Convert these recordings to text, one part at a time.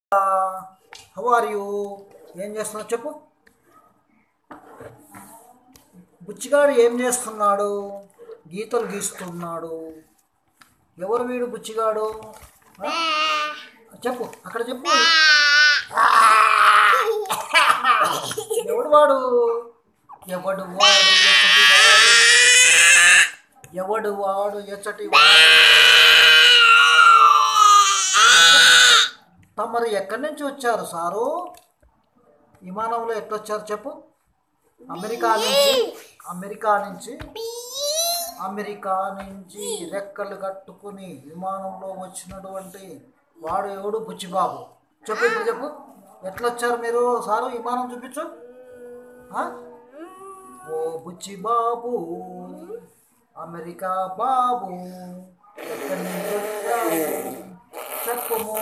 How are you ఏం చేస్తున్నావు చెప్పు బుచ్చిగాడు ఏం చేస్తున్నాడు గీతలు గీస్తున్నాడు ఎవరు వీడు బుచ్చిగాడు ఆ? చెప్పు అక్కడ చెప్పు ఎవడు వాడు ఎవడు వాడు ఎచ్చటి వాడు ఎవడు వాడు ఎచ్చటి వాడు తమరు ఎక్కడి నుంచి వచ్చారు సారు విమానంలో ఎట్లొచ్చారు చెప్పు అమెరికా నుంచి అమెరికా నుంచి అమెరికా నుంచి రెక్కలు కట్టుకుని విమానంలో వచ్చినటువంటి వాడు ఎవడు బుచ్చిబాబు చెప్పు ఇప్పుడు చెప్పు ఎట్లొచ్చారు మీరు సారు విమానం చూపించు ఆ? ఓ బుచ్చి బాబు అమెరికా బాబు ఎక్కడి నుంచి వచ్చావు? చెప్పుము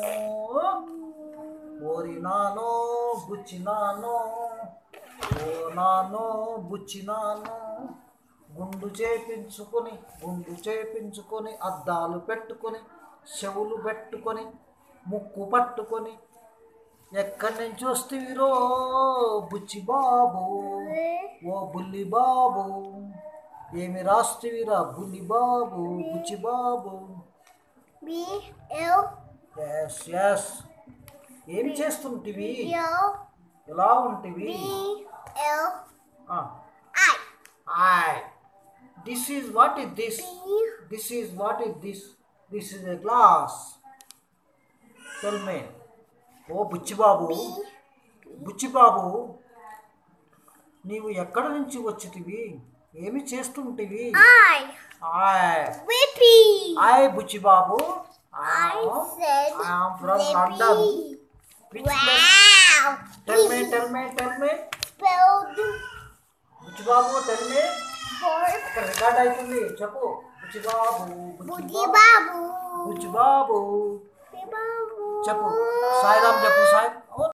ఓరి నానో బుచ్చి నానో ఓ నానో బుచ్చి నానో గుండు చేపించుకొని గుండు చేపించుకొని అద్దాలు పెట్టుకొని చెవులు పెట్టుకొని ముక్కు పట్టుకొని ఎక్కడి నుంచి వస్తీవిరో బుచ్చి బాబు ఓ బుల్లి బాబు ఏమి రాస్తివిరా బుల్లి బాబు బుచ్చి బాబు B L ఎస్ ఎస్ ఏం చేస్తుంటివి L ఎలా ఉంటివి B L I I this is what is this B this is what is this this is a glass tell me ఓ బుచ్చిబాబు బుచ్చిబాబు నీవు ఎక్కడ నుంచి వచ్చితివి ఏమి చేస్తుంటివి I I Whippy I Buchibabu I said I am from London. Whippy Which place? Wow Tell me, tell me, tell me. Spelled Buchibabu tell me for ఇక్కడ record అవుతుంది చెప్పు Buchibabu Boogie Buchibabu Babu Buchibabu Babu చెప్పు సాయిరామ్ చెప్పు సాయి